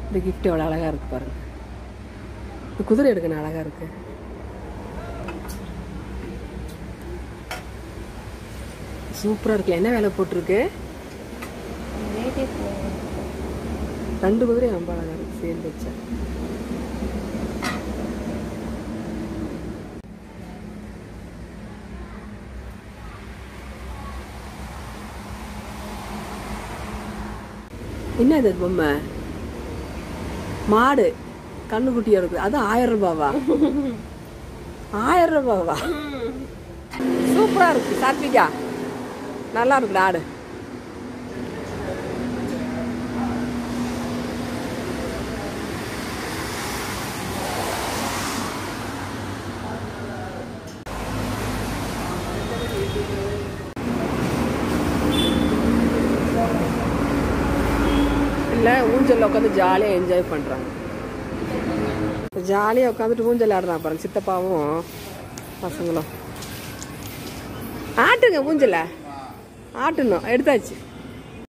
இந்த கிஃப்ட் எவ்வளோ அழகா இருக்கு பாருங்க இந்த குதிரை எடுக்கணும் அழகா இருக்கு சூப்பரா இருக்குல்ல என்ன வேலை போட்டிருக்கு ரெண்டு குதிரை ரொம்ப அழகா இருக்கு சேர்ந்து வச்சா என்ன இது பொம்மை மாடு கண்ணுக்குட்டியா இருக்குது அது ஆயிரம் ரூபாவா ஆயிரம் ரூபாவா சூப்பரா இருக்கு சாத்விகா நல்லா இருக்கு ஆடு இல்லை ஊஞ்சலில் உட்காந்து ஜாலியாக என்ஜாய் பண்ணுறாங்க ஜாலியாக உட்காந்துட்டு ஊஞ்சல் ஆடுறான் பாருங்க சித்தப்பாவும் பசங்களும் ஆட்டுங்க ஊஞ்சல ஆட்டணும் எடுத்தாச்சு